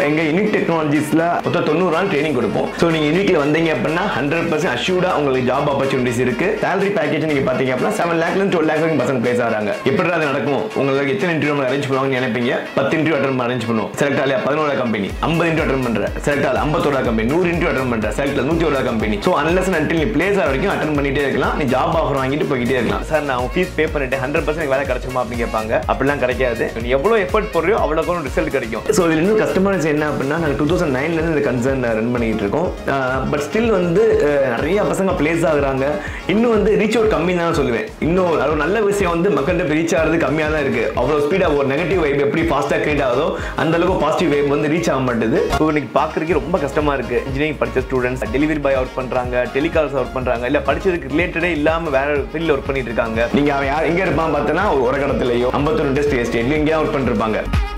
எங்க யூனிக் டெக்னாலஜிஸ்ல மொத்தம் தொண்ணூறு நாள் ட்ரைனிங் கொடுப்போம் ஸோ நீங்க யூனிக்ல வந்தீங்க அப்படின்னா ஹண்ட்ரட் பர்சன்ட் அஷ்யூர்டா உங்களுக்கு ஜாப் ஆப்பர்ச்சுனிட்டிஸ் இருக்கு சேலரி பேக்கேஜ் நீங்க பாத்தீங்க அப்படின்னா செவன் லேக்ல இருந்து டுவெல் லேக் வரைக்கும் பசங்க பிளேஸ் ஆகிறாங்க எப்படி அது நடக்கும் உங்களுக்கு எத்தனை இன்டர்வியூ அரேஞ்ச் பண்ணுவாங்கன்னு நினைப்பீங்க பத்து இன்டர்வியூ அட்டன் அரேஞ்ச் பண்ணுவோம் செலக்ட் ஆலியா பதினோரா கம்பெனி ஐம்பது இன்டர்வியூ அட்டன் பண்ற செலக்ட் ஆல ஐம்பத்தோரா கம்பெனி நூறு இன்டர்வியூ அட்டன் பண்ற செலக்ட் நூத்தி ஒரு கம்பெனி ஸோ அன்லஸ் அன்டில் நீ பிளேஸ் ஆகிற வரைக்கும் அட்டன் பண்ணிட்டே இருக்கலாம் நீ ஜாப் ஆஃபர் வாங்கிட்டு போய்கிட்டே இருக்கலாம் சார் நான் ஃபீஸ் பே பண்ணிட்டு ஹண்ட்ரட் பர்சன்ட் வேலை கிடைச்சிருமா அப்படின்னு கேட்பாங்க அப்படிலாம் கிடைக்காது நீ எவ்வளோ எஃபர்ட் போடுறியோ அவ்வளோக்கு ரிசல்ட் கிடைக்கும் ஸோ இதுல இன்னும் கஸ்டமர்ஸ் என்ன அப்படின்னா நாங்கள் டூ தௌசண்ட் நைன்லேருந்து இந்த கன்சர்ன் ரன் பண்ணிட்டு இருக்கோம் பட் ஸ்டில் வந்து அஹ், நிறைய பசங்க பிளேஸ் ஆகுறாங்க இன்னும் வந்து ரீச் அவுட் கம்மி தான் சொல்லுவேன் இன்னும் அது ஒரு நல்ல விஷயம் வந்து மக்கள்கிட்ட ரீச் ஆகிறது கம்மியாக தான் இருக்கு அவ்வளோ ஸ்பீடாக ஒரு நெகட்டிவ் வைப் எப்படி ஃபாஸ்ட்டாக கிரியேட் ஆகுதோ அந்த அளவுக்கு பாசிட்டிவ் வைப் வந்து ரீச் ஆக மாட்டேது ஸோ இன்னைக்கு பார்க்கறதுக்கு ரொம்ப கஷ்டமா இருக்கு இன்ஜினியரிங் படிச்ச ஸ்டூடெண்ட்ஸ் டெலிவரி பாய் ஒர்க் பண்றாங்க டெலிகால்ஸ் ஒர்க் பண்றாங்க இல்ல படிச்சதுக்கு ரிலேட்டடே இல்லாம வேற ஃபீல்ட்ல ஒர்க் பண்ணிட்டு இருக்காங்க நீங்க அவன் யார் எங்க இருப்பான் பார்த்தனா ஒரு உரகடத்துலயோ ஐம்பத்தொரு இண்டஸ்ட்ரி எஸ்டேட்லயும் எங்கேயா ஒர்க் பண்ணிருப்பாங்க